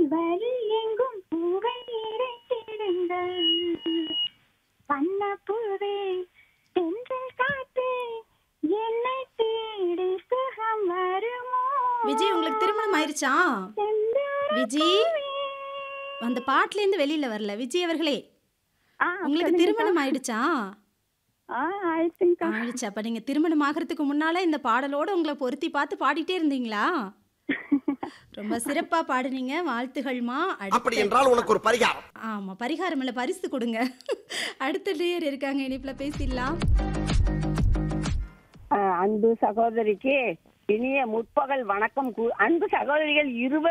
வழி எங்கும் பூவை இறைத்திடுங்கள் வண்ணப்பூவே தென்றல் காத்து என்னை தேடி சுகம் வருமோ விஜய் உங்களுக்கு திருமணம் ஆயிருச்சா செந்தாழம் விஜி அந்த பாட்டுல இருந்து வெளியில வரல விஜய் அவர்களே ஆ, உங்களுக்கு சொல்லுங்கக்கா. திருமணம் ஆயிடுச்சா ஆ ஆயிடுச்சுங்கக்கா ஆயிடுச்சு அப்ப நீங்க திருமணம் ஆகிறதுக்கு முன்னால இந்த பாடலோட உங்களை பொருத்தி பார்த்து பாடிட்டே இருந்தீங்களா ரொம்ப சிறப்பா பாடுனீங்க வாழ்த்துகள்மா அப்படி அடுத்த என்றால் உனக்கு ஒரு பரிகாரம் ஆமா பரிகாரம் இல்ல பரிசு கொடுங்க அடுத்த நேயர் இருக்காங்க இனிப்புல பேசிடலாம் அஹ் அன்பு சகோதரிக்கு இனிய முற்பகல் வணக்கம் கூ- அன்பு சகோதரிகள் இருவர்